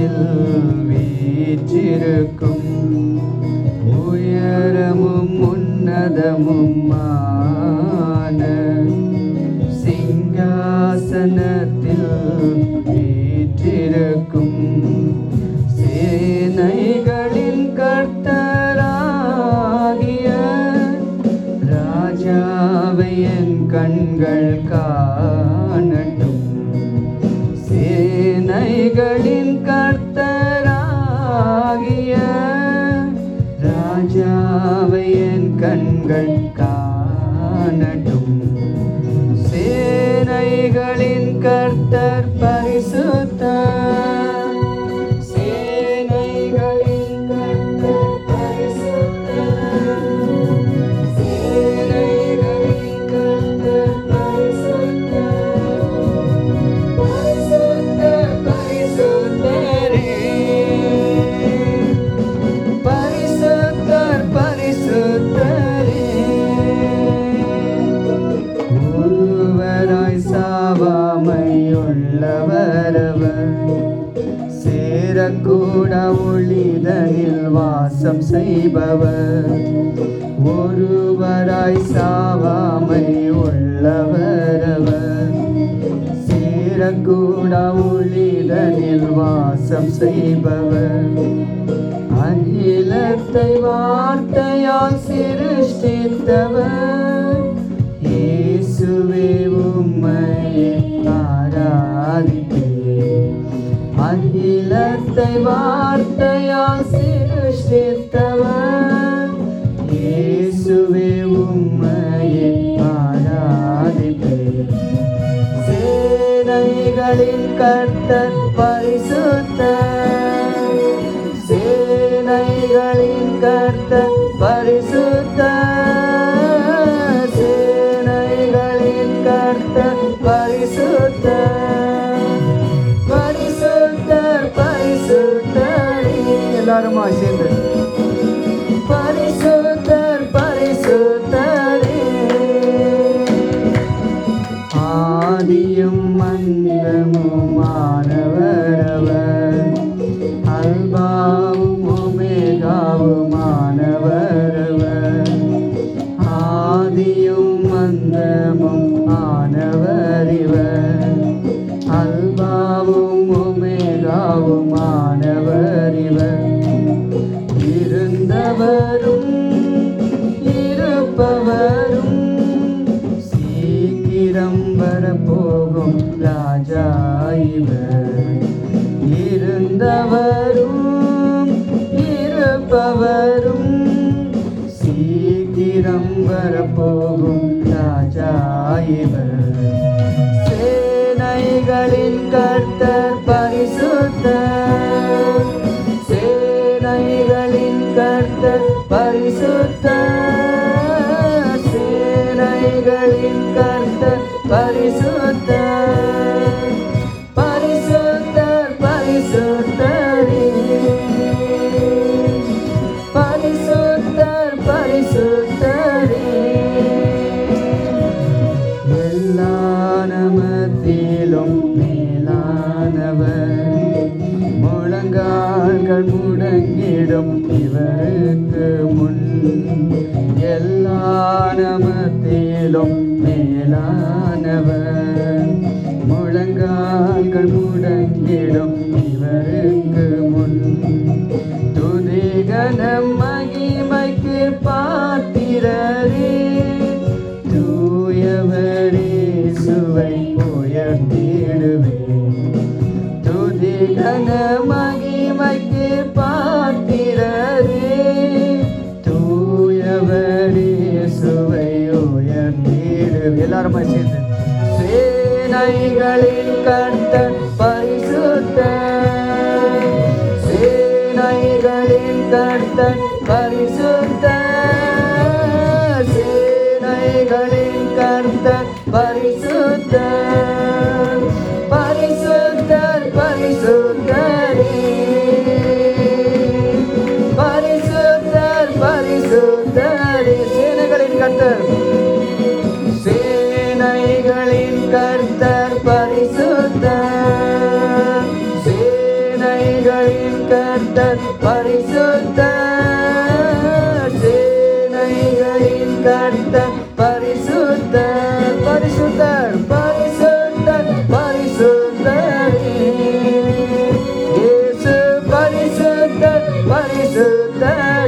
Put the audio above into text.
வானத்தில் வீற்றிருக்கும் உயரமும் உன்னதமுமான சிங்காசனத்தில் வீற்றிருக்கும் சேனைகளின் கர்த்தராகிய ராஜாவை என் கண்கள் காணட்டும் சேனைகளின் கர்த்தராகிய ராஜாவை என் கண்கள் காணட்டும் சேனைகளின் கர்த்தர் பரிசுத்தர் சேனைகளின் கர்த்தர் பரிசுத்தர் சேனைகளின் கர்த்தர் பரிசுத்தர் பரிசுத்தர் பரிசுத்தரே பரிசுத்தர் பரிசுத்தரே ஒருவராய் சாவாமையுள்ளவரவர் சேரக்கூட ஒளிதனில் வாசம் செய்பவர் ஒருவராய் சாவாமை உள்ளவரவர் சேரக்கூட ஒளிதனில் வாசம் செய்பவர் அகிலத்தை வார்த்தையால் சிருஷ்டித்தவர் இயேசுவே உம்மை ஆராதிப்பேன் அகிலத்தை வார்த்தையால் சிருஷ்டித்தவர் இயேசுவே உம்மை ஆராதிப்பேன் சேனைகளின் கர்த்தர் பரிசுத்தர் சேனைகளின் கர்த்தர் பரிசுத்தர் சேனைகளின் கர்த்தர் பரிசுத்தர் பரிசுத்தர் பரிசுத்தர் எல்லாருமா சேர்ந்து பரிசுத்தர் பரிசுத்தரே ஆதியும் மந்தமுமானவரவர் அல்பாவும் ஒமேகாவுமானவரவர் ஆதியும் மந்தமும் ஆனவரிவர் அல்பாவும் ஒமேகாவுமானவரிவர் இருந்தவரும் இருப்பவரும் சீக்கிரம் வரப்போகும் ராஜா இவர் இருந்தவரும் இருப்பவரும் சீக்கிரம் வரப்போகும் ராஜா இவர் சேனைகளின் கர்த்தர் பரிசுத்தர் சேனைகளின் கர்த்தர் பரிசுத்தர் சேனைகளின் கர்த்தர் பரிசுத்தர் பரிசுத்தர் பரிசுத்தரே பரிசுத்தர் பரிசுத்தரே எல்லா நமத்திலும் மேலானவர் முழங்கால்கள் முடங்கிடும் இவருக்கு முன் எல்லா நமத்திலும் மேலானவர் முழங்கால்கள் முடங்கிடும் இவருக்கு முன் துதிகனம் மகிமைக்கு பாத்திரரே தூயவரே சுவை உயர்த்திடுவே துதிகன மகிமைக்கு பாத்திரரே தூயவரே சுவை உயர்த்திடுவே எல்லாரும் சேர்ந்து சேனைகளின் கர்த்தர் பரிசுத்தர் சேனைகளின் கர்த்தர் பரிசுத்தர் சேனைகளின் கர்த்தர் பரிசுத்தர் பரிசுத்தர் பரிசுத்தரே பரிசுத்தர் பரிசுத்தரே சேனைகளின் கர்த்தர் சேனைகளின் கர்த்தர் பரிசுத்தர் சேனைகளின் சேனைகளின் கர்த்தர் பரிசுத்தர் சேனைகளின் கர்த்தர் பரிசுத்தர் பரிசுத்தர் பரிசுத்தர் பரிசுத்தரே இயேசு பரிசுத்தர் பரிசுத்தரே